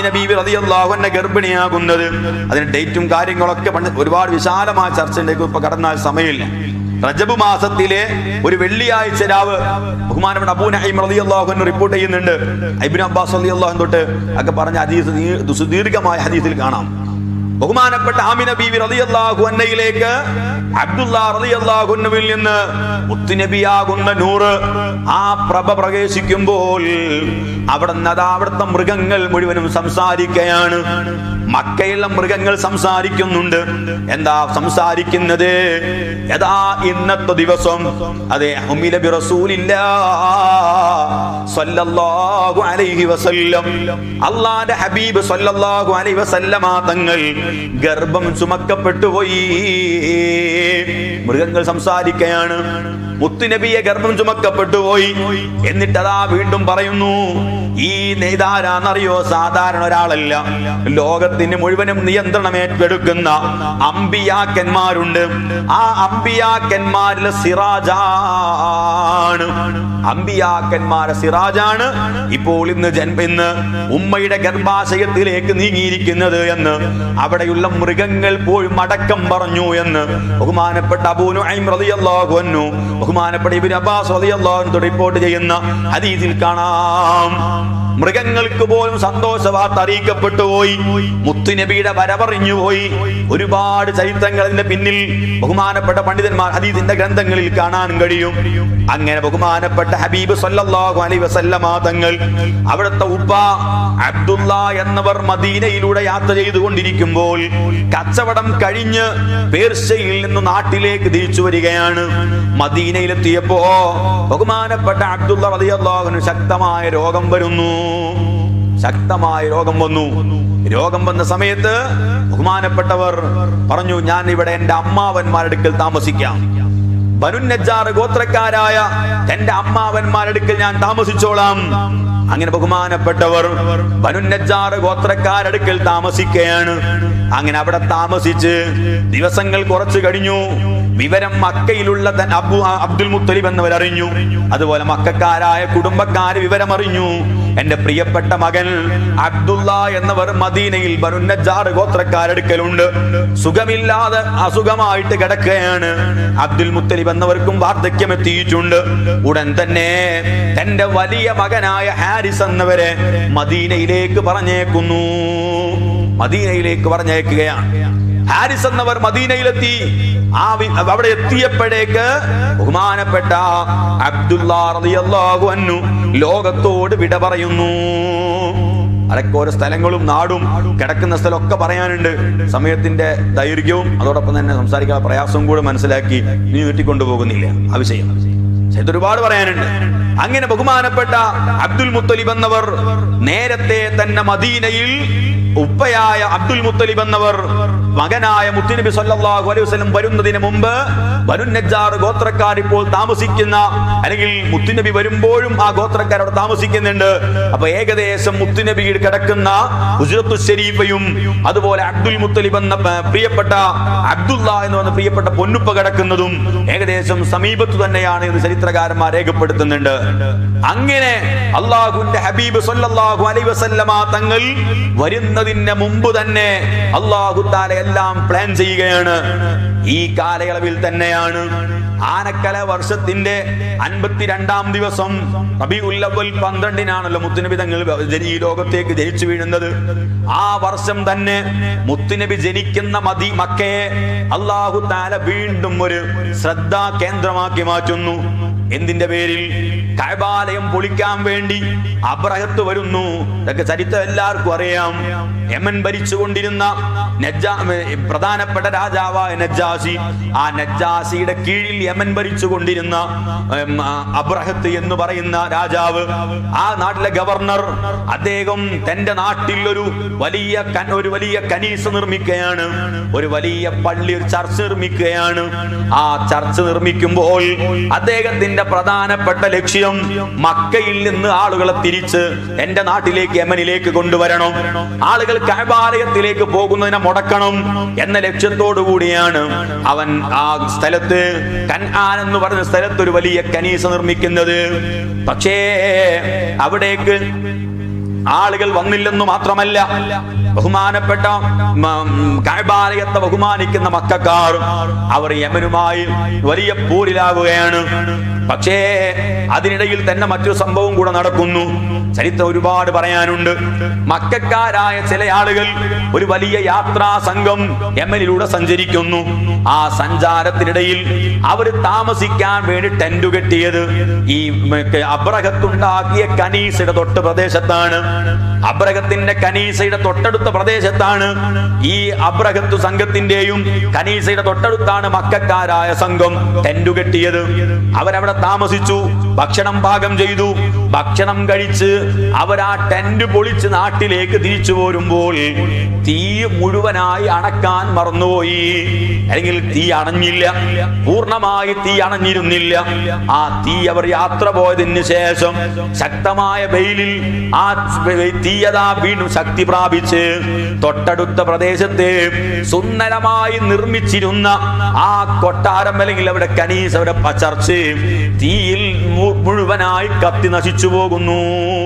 ആമിന ബീവി റളിയല്ലാഹു അൻഹ ഗർഭിണിയാകുന്നത് അതിന് ഡേറ്റും കാര്യങ്ങളൊക്കെ പണ്ട് ഒരുപാട് വിശാലമായ ചർച്ചയിലേക്ക് ഇപ്പൊ കടന്നാൽ സമയമില്ല റജബ് മാസത്തിലെ ഒരു വെള്ളിയാഴ്ച രാവ് ബഹുമാനപ്പെട്ട അബൂ നഈം റളിയല്ലാഹു അൻഹു റിപ്പോർട്ട് ചെയ്യുന്നുണ്ട് ഇബ്നു അബ്ബാസ് റളിയല്ലാഹു അൻഹു തൊട്ട് ഒക്കെ പറഞ്ഞ ഹദീസ് നീ- സുദീർഘമായ ഹദീസിൽ കാണാം ബഹുമാനപ്പെട്ട ആമിന ബീവി റളിയല്ലാഹു അൻഹയിലേക്ക് അബ്ദുല്ലാ റളിയല്ലാഹു അൻഹുവിൽ നിന്ന് മുത്തുനബിയാകുന്ന നൂറ് ആ പ്രഭ പ്രവേശിക്കുമ്പോൾ അവിടെ അതാ അവിടുത്തെ മൃഗങ്ങൾ മുഴുവനും സംസാരിക്കുകയാണ് മക്കയിലെ മൃഗങ്ങൾ സംസാരിക്കുന്നുണ്ട് എന്താ സംസാരിക്കുന്നത് യഥാ ഇന്നത്തെ ദിവസം അതെ ഹുമില ബി റസൂലില്ലാ സ്വല്ലല്ലാഹു അലൈഹി വസല്ലം അള്ളാന്റെ ഹബീബ് സ്വല്ലല്ലാഹു അലൈഹി വസല്ലമ തങ്ങൾ ഗർഭം ചുമക്കപ്പെട്ടു പോയി മൃഗങ്ങൾ സംസാരിക്കുകയാണ് മുത്തുനബിയെ ഗർഭം ചുമക്കപ്പെട്ടു പോയി എന്നിട്ട് അതാ വീണ്ടും പറയുന്നു ഈ നെയ്താരാന്നറിയോ സാധാരണ ഒരാളല്ല ലോകത്തിന് മുഴുവനും നിയന്ത്രണം ഏറ്റെടുക്കുന്ന അമ്പിയാക്കന്മാരുണ്ട് ആ അമ്പിയാക്കന്മാരിലെ സിറാജാണ് അമ്പിയാക്കന്മാരെ സിറാജാണ് ഇപ്പോൾ ഇന്ന് ജന്മ ഇന്ന് ഉമ്മയുടെ ഗർഭാശയത്തിലേക്ക് നീങ്ങിയിരിക്കുന്നത് എന്ന് അവിടെയുള്ള മൃഗങ്ങൾ പോലും അടക്കം പറഞ്ഞു എന്ന് ബഹുമാനപ്പെട്ട അബൂനു റളിയല്ലാഹു അൻഹു ബഹുമാനപ്പെട്ട ഇബ്നു അബ്ബാസ് റളിയല്ലാഹു അൻഹു റിപ്പോർട്ട് ചെയ്യുന്ന ഹദീസിൽ കാണാം മൃഗങ്ങൾക്ക് പോലും സന്തോഷ വാർത്ത അറിയിക്കപ്പെട്ടു പോയി മുത്തുനബിയുടെ വരവറിഞ്ഞു പോയി ഒരുപാട് ചരിത്രങ്ങൾ അതിന്റെ പിന്നിൽ ബഹുമാനപ്പെട്ട പണ്ഡിതന്മാർ ഹദീസിന്റെ ഗ്രന്ഥങ്ങളിൽ കാണാൻ കഴിയും അങ്ങനെ ബഹുമാനപ്പെട്ട ഹബീബ് സല്ലല്ലാഹു അലൈഹി വസല്ലമ തങ്ങൾ അവിടുത്തെ ഉപ്പ അബ്ദുള്ള എന്നവർ മദീനയിലൂടെ യാത്ര ചെയ്തുകൊണ്ടിരിക്കുമ്പോൾ കച്ചവടം കഴിഞ്ഞ് പേർഷ്യയിൽ നിന്ന് നാട്ടിലേക്ക് തിരിച്ചു വരികയാണ് മദീനയിലെത്തിയപ്പോ ബഹുമാനപ്പെട്ട അബ്ദുള്ള റളിയല്ലാഹു അൻഹു ശക്തമായ രോഗം വരുന്നു ശക്തമായ രോഗം വന്നു രോഗം വന്ന സമയത്ത് ബഹുമാനപ്പെട്ടവർ പറഞ്ഞു ഞാൻ ഇവിടെ എന്റെ അമ്മാവന്മാരുടെ അടുക്കൽ താമസിക്കാം ബനുന്നജാർ ഗോത്രക്കാരായ എന്റെ അമ്മാവന്മാരടുക്കൽ ഞാൻ താമസിച്ചോളാം അങ്ങനെ ബഹുമാനപ്പെട്ടവർ ബനുന്നജാർ ഗോത്രക്കാരടുക്കൽ താമസിക്കുകയാണ് അങ്ങനെ അവിടെ താമസിച്ച് ദിവസങ്ങൾ കുറച്ചു കഴിഞ്ഞു വിവരം മക്കയിലുള്ള തൻ അബു അബ്ദുൽ മുത്തലിബ് എന്നവർ അറിഞ്ഞു അതുപോലെ മക്കാരായ കുടുംബക്കാര് വിവരം അറിഞ്ഞു എന്റെ പ്രിയപ്പെട്ട മകൻ അബ്ദുള്ള എന്നവർ മദീനയിൽ ബനുന്നജാർ ഗോത്രക്കാരെടുക്കലുണ്ട് സുഖമില്ലാതെ അസുഖമായിട്ട് കിടക്കുകയാണ് അബ്ദുൽ മുത്തലിബ് എന്നവർക്കും വാർദ്ധക്യം എത്തിയിട്ടുണ്ട് ഉടൻ തന്നെ തന്റെ വലിയ മകനായ ഹാരിസ് എന്നവരെ മദീനയിലേക്ക് പറഞ്ഞേക്കുന്നു മദീനയിലേക്ക് പറഞ്ഞേക്കുകയാണ് ഹാരിസ് എന്നവർ മദീനയിലെത്തി ആ വി- അവിടെ എത്തിയപ്പോഴേക്ക് ബഹുമാനപ്പെട്ട അബ്ദുല്ലാ റളിയല്ലാഹു അൻഹു ലോകത്തോട് വിട പറയുന്നു അതൊക്കെ ഓരോ സ്ഥലങ്ങളും നാടും കിടക്കുന്ന സ്ഥലമൊക്കെ പറയാനുണ്ട് സമയത്തിന്റെ ദൈർഘ്യവും അതോടൊപ്പം തന്നെ സംസാരിക്കാൻ പ്രയാസവും കൂടെ മനസ്സിലാക്കി നീ നീട്ടിക്കൊണ്ടുപോകുന്നില്ല ആ വിഷയം പക്ഷേ ഇത് ഒരുപാട് പറയാനുണ്ട് അങ്ങനെ ബഹുമാനപ്പെട്ട അബ്ദുൽ മുത്തലിബ് എന്നവർ നേരത്തെ തന്നെ മദീനയിൽ ഉപ്പയായ അബ്ദുൽ മുത്തലിബ് എന്നവർ മകനായ മുത്തുനബി സല്ലല്ലാഹു അലൈഹി വസല്ലം വരുന്നതിന് മുമ്പ് ബനുന്നജാർ ഗോത്രക്കാർ ഇപ്പോൾ താമസിക്കുന്ന അല്ലെങ്കിൽ മുത്തുനബി വരുമ്പോഴും ആ ഗോത്രക്കാർ അവിടെ താമസിക്കുന്നുണ്ട് അപ്പൊ ഏകദേശം മുത്തുനബി കിടക്കുന്ന ഹുജ്റത്തു ഷരീഫയും അതുപോലെ അബ്ദുൽ മുത്തലിബ് എന്ന പ- പ്രിയപ്പെട്ട അബ്ദുള്ള എന്ന് പറഞ്ഞ പ്രിയപ്പെട്ട പൊന്നുപ്പ കിടക്കുന്നതും ഏകദേശം സമീപത്ത് തന്നെയാണ് എന്ന് ചരിത്രകാരന്മാർ രേഖപ്പെടുത്തുന്നുണ്ട് അങ്ങനെ അള്ളാഹുവിന്റെ ഹബീബ് സല്ലല്ലാഹു അലൈഹി വസല്ലമ തങ്ങൾ വരുന്നതിന് മുമ്പ് തന്നെ അള്ളാഹു താല എല്ലാം പ്ലാൻ ചെയ്യുകയാണ് ഈ കാലയളവിൽ തന്നെയാണ് ആനക്കല വർഷത്തിന്റെ അൻപത്തിരണ്ടാം ദിവസം റബീഉൽ അവ്വൽ പന്ത്രണ്ടിനാണല്ലോ മുത്തുനബി തങ്ങൾ ജനി- ഈ ലോകത്തേക്ക് ജനിച്ചു വീഴുന്നത് ആ വർഷം തന്നെ മുത്തുനബി ജനിക്കുന്ന മതി മക്കയെ അള്ളാഹു താല വീണ്ടും ഒരു ശ്രദ്ധാ കേന്ദ്രമാക്കി മാറ്റുന്നു എന്തിന്റെ പേരിൽ കഴബാലയം പൊളിക്കാൻ വേണ്ടി അബ്രഹത്ത് വരുന്നു ഇതൊക്കെ ചരിത്രം എല്ലാവർക്കും അറിയാം യമൻ ഭരിച്ചുകൊണ്ടിരുന്ന നജ്ജാ പ്രധാനപ്പെട്ട രാജാവായ നജ്ജാസി ആ നജ്ജാസിയുടെ കീഴിൽ യമൻ ഭരിച്ചുകൊണ്ടിരുന്ന ഉം, ആ, അബ്രഹത്ത് എന്ന് പറയുന്ന രാജാവ് ആ നാട്ടിലെ ഗവർണർ അദ്ദേഹം തന്റെ നാട്ടിൽ ഒരു വലിയ കൻ- ഒരു വലിയ കനീസ നിർമ്മിക്കുകയാണ് ഒരു വലിയ പള്ളി ഒരു ചർച്ച് നിർമ്മിക്കുകയാണ് ആ ചർച്ച് നിർമ്മിക്കുമ്പോൾ അദ്ദേഹത്തിന്റെ പ്രധാനപ്പെട്ട ലക്ഷ്യം മക്കയിൽ നിന്ന് ആളുകളെ തിരിച്ച് എന്റെ നാട്ടിലേക്ക് യമനിലേക്ക് കൊണ്ടുവരണം ആളുകൾ കഴബാലയത്തിലേക്ക് പോകുന്നതിനെ മുടക്കണം എന്ന ലക്ഷ്യത്തോടു കൂടിയാണ് അവൻ ആ സ്ഥലത്ത് കൻആൻ എന്ന് പറഞ്ഞ സ്ഥലത്ത് ഒരു വലിയ കനീസ നിർമ്മിക്കുന്നത് പക്ഷേ അവിടേക്ക് ആളുകൾ വന്നില്ലെന്ന് മാത്രമല്ല ബഹുമാനപ്പെട്ട മ- ഉം, കഅബാലയത്തെ ബഹുമാനിക്കുന്ന മക്കാർ അവർ യമനുമായി വലിയ പോരിലാവുകയാണ് പക്ഷേ അതിനിടയിൽ തന്നെ മറ്റൊരു സംഭവം കൂടെ നടക്കുന്നു ചരിത്രം ഒരുപാട് പറയാനുണ്ട് മക്കാരായ ചില ആളുകൾ ഒരു വലിയ യാത്രാ സംഘം യമനിലൂടെ സഞ്ചരിക്കുന്നു ആ സഞ്ചാരത്തിനിടയിൽ അവർ താമസിക്കാൻ വേണ്ടി ടെന്റ് കെട്ടിയത് ഈ മറ്റേ അബ്രഹത്തുണ്ടാക്കിയ കനീസയുടെ തൊട്ട് പ്രദേശത്താണ് അബ്രഹത്തിന്റെ കനീസയുടെ തൊട്ടടുത്ത പ്രദേശത്താണ് ഈ അബ്രഹത്തു സംഘത്തിന്റെയും കനീസയുടെ തൊട്ടടുത്താണ് മക്കാരായ സംഘം ടെന്റ് കെട്ടിയത് അവരവിടെ താമസിച്ചു ഭക്ഷണം പാകം ചെയ്തു ഭക്ഷണം കഴിച്ച് അവർ ആ ടെന്റ് പൊളിച്ച് നാട്ടിലേക്ക് തിരിച്ചു പോരുമ്പോൾ തീ മുഴുവനായി അണക്കാൻ മറന്നുപോയി അല്ലെങ്കിൽ തീ അണഞ്ഞില്ല പൂർണ്ണമായി തീ അണഞ്ഞിരുന്നില്ല ആ തീ അവർ യാത്ര പോയതിന് ശേഷം ശക്തമായ വെയിലിൽ ആ തീയതാ വീണ്ടും ശക്തി പ്രാപിച്ച് തൊട്ടടുത്ത പ്രദേശത്ത് സുന്ദരമായി നിർമ്മിച്ചിരുന്ന ആ കൊട്ടാരം അല്ലെങ്കിൽ അവിടെ കനീസ് അവിടെ പച്ചർച്ച് തീയിൽ മു- മുഴുവനായി കത്തി നശിച്ചു പോകുന്നു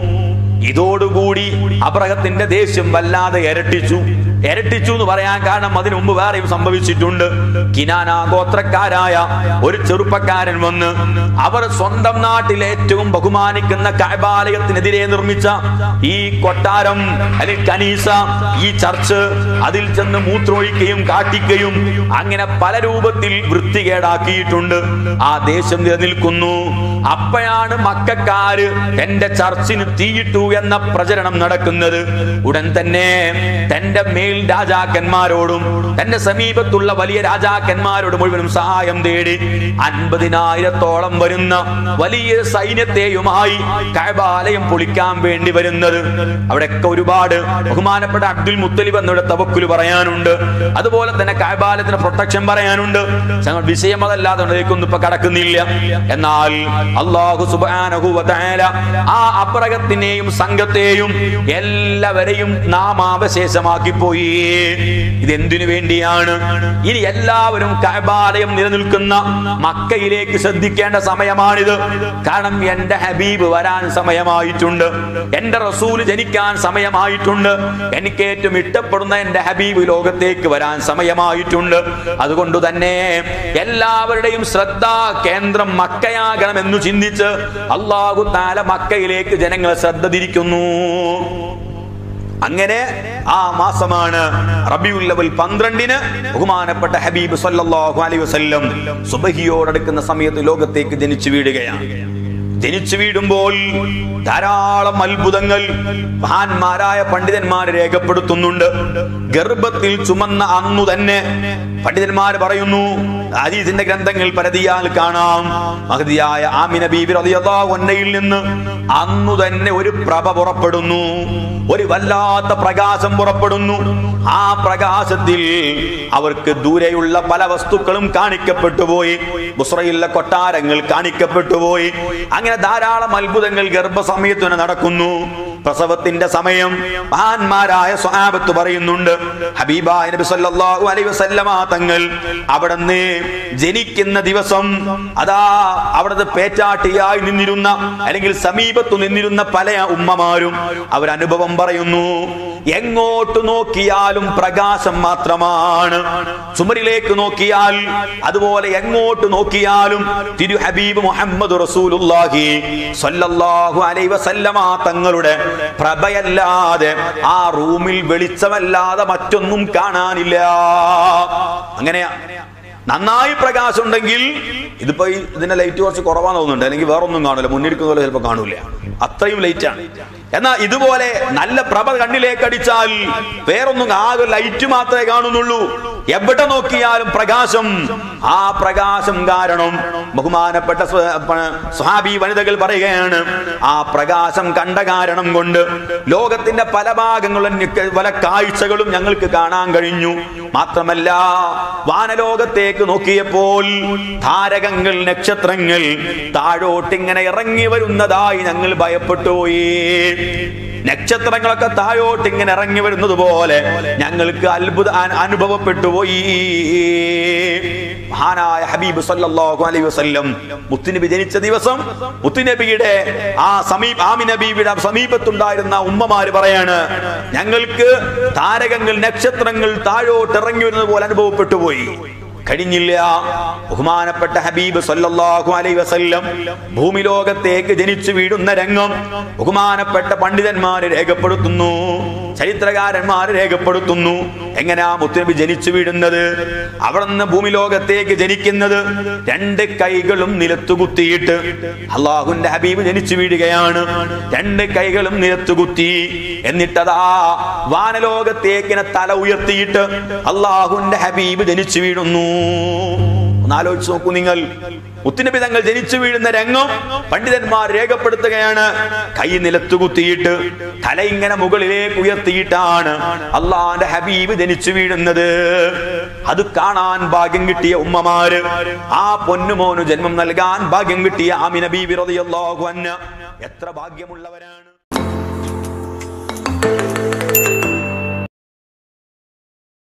ഇതോടുകൂടി അബ്രഹത്തിന്റെ ദേഷ്യം വല്ലാതെ ഇരട്ടിച്ചു ഇരട്ടിച്ചു എന്ന് പറയാൻ കാരണം അതിനു മുമ്പ് വേറെയും സംഭവിച്ചിട്ടുണ്ട് കിനാന ഗോത്രക്കാരായ ഒരു ചെറുപ്പക്കാരൻ വന്ന് അവർ സ്വന്തം നാട്ടിൽ ഏറ്റവും ബഹുമാനിക്കുന്ന കൈബാലയത്തിനെതിരെ നിർമ്മിച്ച ഈ കൊട്ടാരം അല്ലെങ്കിൽ കനീസ ഈ ചർച്ച് അതിൽ ചെന്ന് മൂത്രൊഴിക്കുകയും കാട്ടിക്കുകയും അങ്ങനെ പല രൂപത്തിൽ വൃത്തികേടാക്കിയിട്ടുണ്ട് ആ ദേശം നിലനിൽക്കുന്നു അപ്പോഴാണ് മക്കാര് എന്റെ ചർച്ചിന് തീയിട്ടു എന്ന പ്രചരണം നടക്കുന്നത് ഉടൻ തന്നെ തന്റെ മേൽ രാജാക്കന്മാരോടും തന്റെ സമീപത്തുള്ള വലിയ രാജാക്കന്മാരോട് മുഴുവനും സഹായം തേടി അൻപതിനായിരത്തോളം വരുന്ന വലിയ സൈന്യത്തെയുമായി കൈബാലയം പൊളിക്കാൻ വേണ്ടി വരുന്നത് അവിടെയൊക്കെ ഒരുപാട് ബഹുമാനപ്പെട്ട അബ്ദുൽ മുത്തലിബ് എന്നവിടെ തവക്കുല് പറയാനുണ്ട് അതുപോലെ തന്നെ കൈബാലത്തിന് പ്രൊട്ടക്ഷൻ പറയാനുണ്ട് ഞങ്ങൾ വിഷയം അതല്ലാതെ അതിലേക്കൊന്നും ഇപ്പൊ കടക്കുന്നില്ല എന്നാൽ അള്ളാഹു സുബ്ഹാനഹു വ തആല ആ അപ്രകത്തിനെയും സംഘത്തെയും എല്ലാവരെയും നാമാവശേഷമാക്കി പോയി ഇതെന്തിനു വേണ്ടിയാണ് ഇനി എല്ലാവരും കഅബാലയം നിലനിൽക്കുന്ന മക്കയിലേക്ക് ശ്രദ്ധിക്കേണ്ട സമയമാണിത് കാരണം എന്റെ ഹബീബ് വരാൻ സമയമായിട്ടുണ്ട് എന്റെ റസൂല് ജനിക്കാൻ സമയമായിട്ടുണ്ട് എനിക്ക് ഏറ്റവും ഇഷ്ടപ്പെടുന്ന എന്റെ ഹബീബ് ലോകത്തേക്ക് വരാൻ സമയമായിട്ടുണ്ട് അതുകൊണ്ട് തന്നെ എല്ലാവരുടെയും ശ്രദ്ധ കേന്ദ്രം മക്കയാകണം എന്ന് ചിന്തിച്ച് അള്ളാഹു താല മക്കയിലേക്ക് ജനങ്ങളെ ശ്രദ്ധ തിരിക്കുന്നു അങ്ങനെ ആ മാസമാണ് റബിയുല്ലവൽ പന്ത്രണ്ടിന് ബഹുമാനപ്പെട്ട ഹബീബ് സല്ലല്ലാഹു അലൈഹി വസല്ലം സുബഹിയോടടുക്കുന്ന സമയത്ത് ലോകത്തേക്ക് ജനിച്ചു വീഴുകയാണ് ജനിച്ചു വീടുമ്പോൾ ധാരാളം അത്ഭുതങ്ങൾ മഹാന്മാരായ പണ്ഡിതന്മാർ രേഖപ്പെടുത്തുന്നുണ്ട് ഗർഭത്തിൽ ചുമന്ന അന്നു തന്നെ പണ്ഡിതന്മാർ പറയുന്നു ഹദീസിന്റെ ഗ്രന്ഥങ്ങൾ പരതിയാൽ കാണാം മഹതിയായ ആമിന ബീബി റളിയല്ലാഹു അൻഹയിൽ നിന്ന് അന്നു തന്നെ ഒരു പ്രഭ പുറപ്പെടുന്നു ഒരു വല്ലാത്ത പ്രകാശം പുറപ്പെടുന്നു ആ പ്രകാശത്തിൽ അവർക്ക് ദൂരെയുള്ള പല വസ്തുക്കളും കാണിക്കപ്പെട്ടു പോയി ബുസ്രയിലെ കൊട്ടാരങ്ങൾ കാണിക്കപ്പെട്ടു പോയി അങ്ങനെ ധാരാളം അത്ഭുതങ്ങൾ ഗർഭസമയത്ത് തന്നെ നടക്കുന്നു പ്രസവത്തിന്റെ സമയം മഹാന്മാരായ സ്വഹാബത്ത് പറയുന്നുണ്ട് ഹബീബായ നബി സല്ലല്ലാഹു അലൈഹി വസല്ലമ തങ്ങൾ അവിടുന്ന് ജനിക്കുന്ന ദിവസം അതാ അവിടുത്തെ പേറ്റാട്ടിയായി നിന്നിരുന്ന അല്ലെങ്കിൽ സമീപത്തു നിന്നിരുന്ന പല ഉമ്മമാരും അവരനുഭവം പറയുന്നു എങ്ങോട്ട് നോക്കിയാലും പ്രകാശം മാത്രമാണ് ചുമരിലേക്ക് നോക്കിയാൽ അതുപോലെ എങ്ങോട്ട് നോക്കിയാലും തിരു ഹബീബ് മുഹമ്മദ് റസൂലുള്ളാഹി സ്വല്ലല്ലാഹു അലൈഹി വസല്ലമ തങ്ങളുടെ പ്രഭയല്ലാതെ ആ റൂമിൽ വെളിച്ചമല്ലാതെ മറ്റൊന്നും കാണാനില്ല അങ്ങനെയാ നന്നായി പ്രകാശം ഉണ്ടെങ്കിൽ ഇതിപ്പോ ഈ ഇതിന്റെ ലൈറ്റ് കുറച്ച് കുറവാന്ന് തോന്നുന്നുണ്ട് അല്ലെങ്കിൽ വേറൊന്നും കാണൂല മുന്നിരിക്കുന്ന പോലെ ചിലപ്പോൾ കാണൂല അത്രയും ലൈറ്റ് ആണ് എന്നാ ഇതുപോലെ നല്ല പ്രഭ കണ്ണിലേക്ക് അടിച്ചാൽ വേറൊന്നും ആകെ ലൈറ്റ് മാത്രമേ കാണുന്നുള്ളൂ എവിടെ നോക്കിയാലും പ്രകാശം ആ പ്രകാശം കാരണം ബഹുമാനപ്പെട്ട സ്വ- പ- സ്വഹാബി വനിതകൾ പറയുകയാണ് ആ പ്രകാശം കണ്ട കാരണം കൊണ്ട് ലോകത്തിന്റെ പല ഭാഗങ്ങളും ഞെക്ക- പല കാഴ്ചകളും ഞങ്ങൾക്ക് കാണാൻ കഴിഞ്ഞു മാത്രമല്ല വാനലോകത്തേക്ക് നോക്കിയപ്പോൾ താരകങ്ങൾ നക്ഷത്രങ്ങൾ താഴോട്ടിങ്ങനെ ഇറങ്ങി വരുന്നതായി ഞങ്ങൾ ഭയപ്പെട്ടു പോയി നക്ഷത്രങ്ങളൊക്കെ താഴോട്ട് ഇങ്ങനെ ഇറങ്ങി വരുന്നത് പോലെ ഞങ്ങൾക്ക് അത്ഭുത അ- അനുഭവപ്പെട്ടു പോയി മഹാനായ ഹബീബ് സല്ലല്ലാഹു അലൈഹി വസല്ലം മുത്തുനബി ജനിച്ച ദിവസം മുത്തുനബിയുടെ ആ സമീപ ആമി നബിയുടെ സമീപത്തുണ്ടായിരുന്ന ഉമ്മമാര് പറയാണ് ഞങ്ങൾക്ക് താരകങ്ങൾ നക്ഷത്രങ്ങൾ താഴോട്ട് ഇറങ്ങി വരുന്നത് പോലെ അനുഭവപ്പെട്ടു പോയി കഴിഞ്ഞില്ല ബഹുമാനപ്പെട്ട ഹബീബ് സല്ലല്ലാഹു അലൈഹി വസല്ലം ഭൂമി ലോകത്തേക്ക് ജനിച്ചു വീടുന്ന രംഗം ബഹുമാനപ്പെട്ട പണ്ഡിതന്മാര് രേഖപ്പെടുത്തുന്നു ചരിത്രകാരന്മാർ രേഖപ്പെടുത്തുന്നു എങ്ങനെയാ മുത്തുനബി ജനിച്ചു വീടുന്നത് അവിടുന്ന് ഭൂമി ലോകത്തേക്ക് ജനിക്കുന്നത് രണ്ട് കൈകളും നിലത്തു കുത്തിയിട്ട് അള്ളാഹുന്റെ ഹബീബ് ജനിച്ചു വീഴുകയാണ് രണ്ട് കൈകളും നിലത്തു കുത്തി എന്നിട്ടതാ വാനലോകത്തേക്കിനെ തല ഉയർത്തിയിട്ട് അള്ളാഹുന്റെ ഹബീബ് ജനിച്ചു വീഴുന്നു ഒന്നാലോചിച്ച് നോക്കൂ നിങ്ങൾ മുത്തുനബി തങ്ങൾ ജനിച്ചു വീഴുന്ന രംഗം പണ്ഡിതന്മാർ രേഖപ്പെടുത്തുകയാണ് കൈ നിലത്തു കുത്തിയിട്ട് തല ഇങ്ങനെ മുകളിലേക്ക് ഉയർത്തിയിട്ടാണ് അള്ളാന്റെ ഹബീബ് ജനിച്ചു വീഴുന്നത് അത് കാണാൻ ഭാഗ്യം കിട്ടിയ ഉമ്മമാര് ആ പൊന്നുമോനു ജന്മം നൽകാൻ ഭാഗ്യം കിട്ടിയ ആമിന ബീബി റളിയല്ലാഹു അൻഹ എത്ര ഭാഗ്യമുള്ളവരാണ്